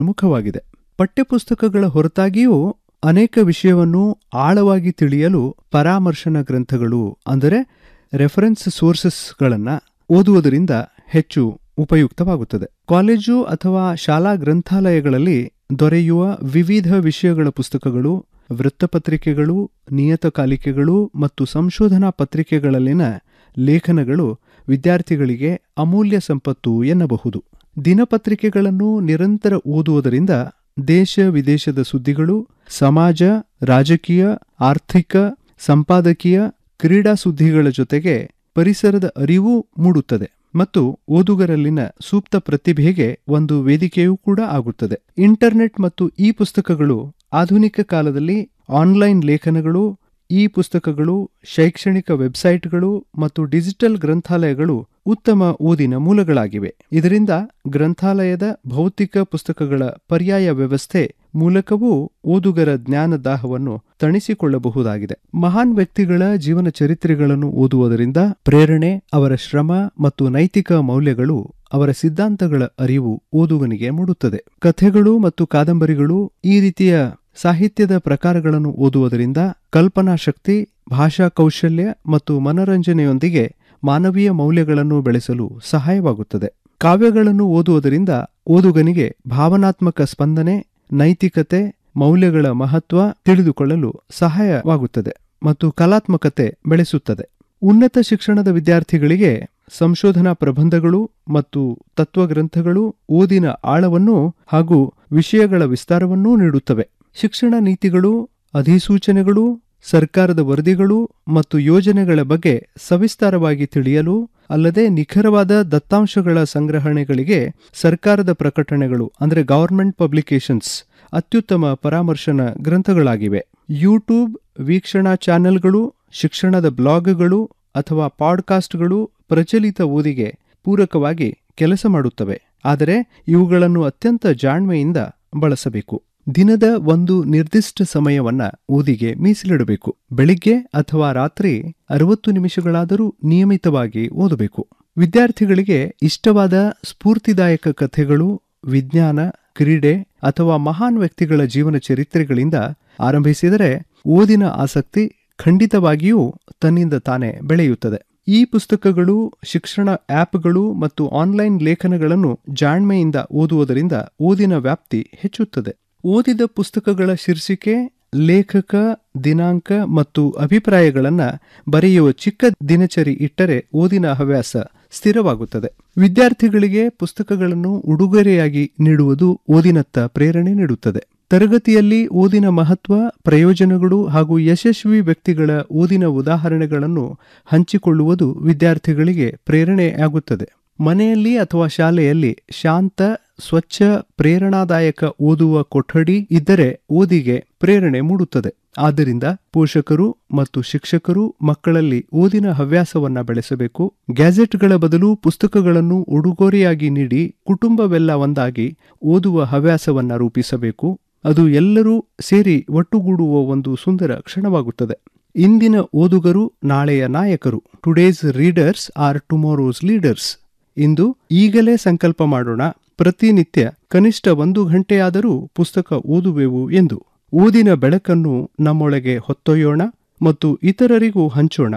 ಮುಖವಾಗಿದೆ ಪಠ್ಯಪುಸ್ತಕಗಳ ಹೊರತಾಗಿಯೂ ಅನೇಕ ವಿಷಯವನ್ನು ಆಳವಾಗಿ ತಿಳಿಯಲು ಪರಾಮರ್ಶನ ಗ್ರಂಥಗಳು ಅಂದರೆ ರೆಫರೆನ್ಸ್ ಸೋರ್ಸಸ್ಗಳನ್ನು ಓದುವುದರಿಂದ ಹೆಚ್ಚು ಉಪಯುಕ್ತವಾಗುತ್ತದೆ ಕಾಲೇಜು ಅಥವಾ ಶಾಲಾ ಗ್ರಂಥಾಲಯಗಳಲ್ಲಿ ದೊರೆಯುವ ವಿವಿಧ ವಿಷಯಗಳ ಪುಸ್ತಕಗಳು ವೃತ್ತಪತ್ರಿಕೆಗಳು ನಿಯತಕಾಲಿಕೆಗಳು ಮತ್ತು ಸಂಶೋಧನಾ ಪತ್ರಿಕೆಗಳಲ್ಲಿನ ಲೇಖನಗಳು ವಿದ್ಯಾರ್ಥಿಗಳಿಗೆ ಅಮೂಲ್ಯ ಸಂಪತ್ತು ಎನ್ನಬಹುದು ದಿನಪತ್ರಿಕೆಗಳನ್ನು ನಿರಂತರ ಓದುವುದರಿಂದ ದೇಶ ವಿದೇಶದ ಸುದ್ದಿಗಳು ಸಮಾಜ ರಾಜಕೀಯ ಆರ್ಥಿಕ ಸಂಪಾದಕೀಯ ಕ್ರೀಡಾ ಸುದ್ದಿಗಳ ಜೊತೆಗೆ ಪರಿಸರದ ಅರಿವು ಮೂಡುತ್ತದೆ ಮತ್ತು ಓದುಗರಲ್ಲಿನ ಸೂಕ್ತ ಪ್ರತಿಭೆಗೆ ಒಂದು ವೇದಿಕೆಯೂ ಕೂಡ ಆಗುತ್ತದೆ ಇಂಟರ್ನೆಟ್ ಮತ್ತು ಈ ಪುಸ್ತಕಗಳು ಆಧುನಿಕ ಕಾಲದಲ್ಲಿ ಆನ್ಲೈನ್ ಲೇಖನಗಳು ಈ ಪುಸ್ತಕಗಳು ಶೈಕ್ಷಣಿಕ ವೆಬ್ಸೈಟ್ಗಳು ಮತ್ತು ಡಿಜಿಟಲ್ ಗ್ರಂಥಾಲಯಗಳು ಉತ್ತಮ ಓದಿನ ಮೂಲಗಳಾಗಿವೆ ಇದರಿಂದ ಗ್ರಂಥಾಲಯದ ಭೌತಿಕ ಪುಸ್ತಕಗಳ ಪರ್ಯಾಯ ವ್ಯವಸ್ಥೆ ಮೂಲಕವೂ ಓದುಗರ ಜ್ಞಾನದಾಹವನ್ನು ತಣಿಸಿಕೊಳ್ಳಬಹುದಾಗಿದೆ ಮಹಾನ್ ವ್ಯಕ್ತಿಗಳ ಜೀವನ ಚರಿತ್ರೆಗಳನ್ನು ಓದುವುದರಿಂದ ಪ್ರೇರಣೆ ಅವರ ಶ್ರಮ ಮತ್ತು ನೈತಿಕ ಮೌಲ್ಯಗಳು ಅವರ ಸಿದ್ಧಾಂತಗಳ ಅರಿವು ಓದುಗನಿಗೆ ಮೂಡುತ್ತದೆ ಕಥೆಗಳು ಮತ್ತು ಕಾದಂಬರಿಗಳು ಈ ರೀತಿಯ ಸಾಹಿತ್ಯದ ಪ್ರಕಾರಗಳನ್ನು ಓದುವುದರಿಂದ ಕಲ್ಪನಾ ಶಕ್ತಿ ಭಾಷಾ ಕೌಶಲ್ಯ ಮತ್ತು ಮನರಂಜನೆಯೊಂದಿಗೆ ಮಾನವೀಯ ಮೌಲ್ಯಗಳನ್ನು ಬೆಳೆಸಲು ಸಹಾಯವಾಗುತ್ತದೆ ಕಾವ್ಯಗಳನ್ನು ಓದುವುದರಿಂದ ಓದುಗನಿಗೆ ಭಾವನಾತ್ಮಕ ಸ್ಪಂದನೆ ನೈತಿಕತೆ ಮೌಲ್ಯಗಳ ಮಹತ್ವ ತಿಳಿದುಕೊಳ್ಳಲು ಸಹಾಯವಾಗುತ್ತದೆ ಮತ್ತು ಕಲಾತ್ಮಕತೆ ಬೆಳೆಸುತ್ತದೆ ಉನ್ನತ ಶಿಕ್ಷಣದ ವಿದ್ಯಾರ್ಥಿಗಳಿಗೆ ಸಂಶೋಧನಾ ಪ್ರಬಂಧಗಳು ಮತ್ತು ತತ್ವಗ್ರಂಥಗಳು ಓದಿನ ಆಳವನ್ನು ಹಾಗೂ ವಿಷಯಗಳ ವಿಸ್ತಾರವನ್ನೂ ನೀಡುತ್ತವೆ ಶಿಕ್ಷಣ ನೀತಿಗಳು ಅಧಿಸೂಚನೆಗಳು ಸರ್ಕಾರದ ವರದಿಗಳು ಮತ್ತು ಯೋಜನೆಗಳ ಬಗ್ಗೆ ಸವಿಸ್ತಾರವಾಗಿ ತಿಳಿಯಲು ಅಲ್ಲದೆ ನಿಖರವಾದ ದತ್ತಾಂಶಗಳ ಸಂಗ್ರಹಣೆಗಳಿಗೆ ಸರ್ಕಾರದ ಪ್ರಕಟಣೆಗಳು ಅಂದರೆ ಗವರ್ಮೆಂಟ್ ಪಬ್ಲಿಕೇಶನ್ಸ್ ಅತ್ಯುತ್ತಮ ಪರಾಮರ್ಶನ ಗ್ರಂಥಗಳಾಗಿವೆ ಯೂಟ್ಯೂಬ್ ವೀಕ್ಷಣಾ ಚಾನೆಲ್ಗಳು ಶಿಕ್ಷಣದ ಬ್ಲಾಗ್ಗಳು ಅಥವಾ ಪಾಡ್ಕಾಸ್ಟ್ಗಳು ಪ್ರಚಲಿತ ಓದಿಗೆ ಪೂರಕವಾಗಿ ಕೆಲಸ ಮಾಡುತ್ತವೆ ಆದರೆ ಇವುಗಳನ್ನು ಅತ್ಯಂತ ಜಾಣ್ಮೆಯಿಂದ ಬಳಸಬೇಕು ದಿನದ ಒಂದು ನಿರ್ದಿಷ್ಟ ಸಮಯವನ್ನ ಓದಿಗೆ ಮೀಸಲಿಡಬೇಕು ಬೆಳಿಗ್ಗೆ ಅಥವಾ ರಾತ್ರಿ ಅರವತ್ತು ನಿಮಿಷಗಳಾದರೂ ನಿಯಮಿತವಾಗಿ ಓದಬೇಕು ವಿದ್ಯಾರ್ಥಿಗಳಿಗೆ ಇಷ್ಟವಾದ ಸ್ಫೂರ್ತಿದಾಯಕ ಕಥೆಗಳು ವಿಜ್ಞಾನ ಕ್ರೀಡೆ ಅಥವಾ ಮಹಾನ್ ವ್ಯಕ್ತಿಗಳ ಜೀವನ ಚರಿತ್ರೆಗಳಿಂದ ಆರಂಭಿಸಿದರೆ ಓದಿನ ಆಸಕ್ತಿ ಖಂಡಿತವಾಗಿಯೂ ತನ್ನಿಂದ ತಾನೇ ಬೆಳೆಯುತ್ತದೆ ಈ ಪುಸ್ತಕಗಳು ಶಿಕ್ಷಣ ಆಪ್ಗಳು ಮತ್ತು ಆನ್ಲೈನ್ ಲೇಖನಗಳನ್ನು ಜಾಣ್ಮೆಯಿಂದ ಓದುವುದರಿಂದ ಓದಿನ ವ್ಯಾಪ್ತಿ ಹೆಚ್ಚುತ್ತದೆ ಓದಿದ ಪುಸ್ತಕಗಳ ಶೀರ್ಷಿಕೆ ಲೇಖಕ ದಿನಾಂಕ ಮತ್ತು ಅಭಿಪ್ರಾಯಗಳನ್ನು ಬರೆಯುವ ಚಿಕ್ಕ ದಿನಚರಿ ಇಟ್ಟರೆ ಓದಿನ ಹವ್ಯಾಸ ಸ್ಥಿರವಾಗುತ್ತದೆ ವಿದ್ಯಾರ್ಥಿಗಳಿಗೆ ಪುಸ್ತಕಗಳನ್ನು ಉಡುಗೊರೆಯಾಗಿ ನೀಡುವುದು ಓದಿನತ್ತ ಪ್ರೇರಣೆ ನೀಡುತ್ತದೆ ತರಗತಿಯಲ್ಲಿ ಓದಿನ ಮಹತ್ವ ಪ್ರಯೋಜನಗಳು ಹಾಗೂ ಯಶಸ್ವಿ ವ್ಯಕ್ತಿಗಳ ಓದಿನ ಉದಾಹರಣೆಗಳನ್ನು ಹಂಚಿಕೊಳ್ಳುವುದು ವಿದ್ಯಾರ್ಥಿಗಳಿಗೆ ಪ್ರೇರಣೆಯಾಗುತ್ತದೆ ಮನೆಯಲ್ಲಿ ಅಥವಾ ಶಾಲೆಯಲ್ಲಿ ಶಾಂತ ಸ್ವಚ್ಛ ಪ್ರೇರಣಾದಾಯಕ ಓದುವ ಕೊಠಡಿ ಇದ್ದರೆ ಓದಿಗೆ ಪ್ರೇರಣೆ ಮೂಡುತ್ತದೆ ಆದ್ದರಿಂದ ಪೋಷಕರು ಮತ್ತು ಶಿಕ್ಷಕರು ಮಕ್ಕಳಲ್ಲಿ ಓದಿನ ಹವ್ಯಾಸವನ್ನ ಬೆಳೆಸಬೇಕು ಗ್ಯಾಜೆಟ್ಗಳ ಬದಲು ಪುಸ್ತಕಗಳನ್ನು ಉಡುಗೊರೆಯಾಗಿ ನೀಡಿ ಕುಟುಂಬವೆಲ್ಲ ಒಂದಾಗಿ ಓದುವ ಹವ್ಯಾಸವನ್ನ ರೂಪಿಸಬೇಕು ಅದು ಎಲ್ಲರೂ ಸೇರಿ ಒಟ್ಟುಗೂಡುವ ಒಂದು ಸುಂದರ ಕ್ಷಣವಾಗುತ್ತದೆ ಇಂದಿನ ಓದುಗರು ನಾಳೆಯ ನಾಯಕರು today's readers are tomorrow's leaders ಇಂದು ಈಗಲೇ ಸಂಕಲ್ಪ ಮಾಡೋಣ ಪ್ರತಿನಿತ್ಯ ಕನಿಷ್ಠ ಒಂದು ಗಂಟೆಯಾದರೂ ಪುಸ್ತಕ ಓದುವೆವು ಎಂದು ಓದಿನ ಬೆಳಕನ್ನು ನಮ್ಮೊಳಗೆ ಹೊತ್ತೊಯ್ಯೋಣ ಮತ್ತು ಇತರರಿಗೂ ಹಂಚೋಣ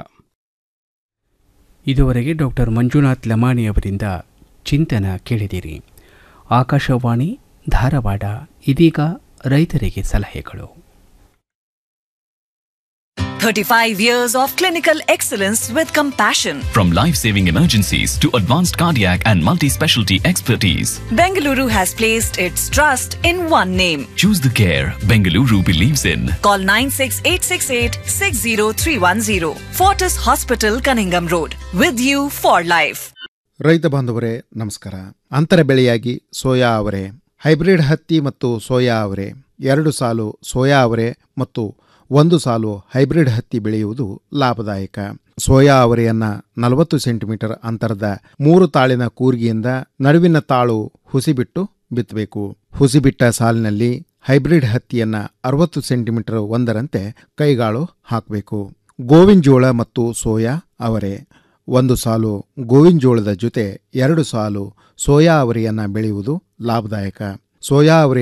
ಇದುವರೆಗೆ ಡಾಕ್ಟರ್ ಮಂಜುನಾಥ್ ಲಮಾಣಿ ಅವರಿಂದ ಚಿಂತನ ಕೇಳಿದಿರಿ ಆಕಾಶವಾಣಿ ಧಾರವಾಡ ಇದೀಗ ರೈತರಿಗೆ ಸಲಹೆಗಳು 35 years of clinical excellence with compassion. From life saving emergencies to advanced cardiac and multi specialty expertise, Bengaluru has placed its trust in one name. choose the care Bengaluru believes in. Call 96868 60310. Fortis Hospital, Cunningham Road. With you for life. ರೈತ ಬಾಂಧವರೇ ನಮಸ್ಕಾರ ಅಂತರ ಬೆಳೆಯಾಗಿ soya ಅವರೆ hybrid ಹತ್ತಿ ಮತ್ತು soya ಅವರೆ ಎರಡು ಸಾಲು ಸೋಯಾ ಅವರೆ ಮತ್ತು ಒಂದು ಸಾಲು ಹೈಬ್ರಿಡ್ ಹತ್ತಿ ಬೆಳೆಯುವುದು ಲಾಭದಾಯಕ ಸೋಯಾ ಅವರೆಯನ್ನ ನಲವತ್ತು ಸೆಂಟಿಮೀಟರ್ ಅಂತರದ ಮೂರು ತಾಳಿನ ಕೂರ್ಗಿಯಿಂದ ನಡುವಿನ ತಾಳು ಹುಸಿಬಿಟ್ಟು ಬಿತ್ತಬೇಕು ಹುಸಿಬಿಟ್ಟ ಸಾಲಿನಲ್ಲಿ ಹೈಬ್ರಿಡ್ ಹತ್ತಿಯನ್ನ ಅರವತ್ತು ಸೆಂಟಿಮೀಟರ್ ಒಂದರಂತೆ ಕೈಗಾಳು ಹಾಕಬೇಕು ಗೋವಿನ ಜೋಳ ಮತ್ತು ಸೋಯಾ ಅವರೆ ಒಂದು ಸಾಲು ಗೋವಿನ ಜೋಳದ ಜೊತೆ ಎರಡು ಸಾಲು ಸೋಯಾ ಅವರೆಯನ್ನ ಬೆಳೆಯುವುದು ಲಾಭದಾಯಕ ಸೋಯಾ ಅವರೆ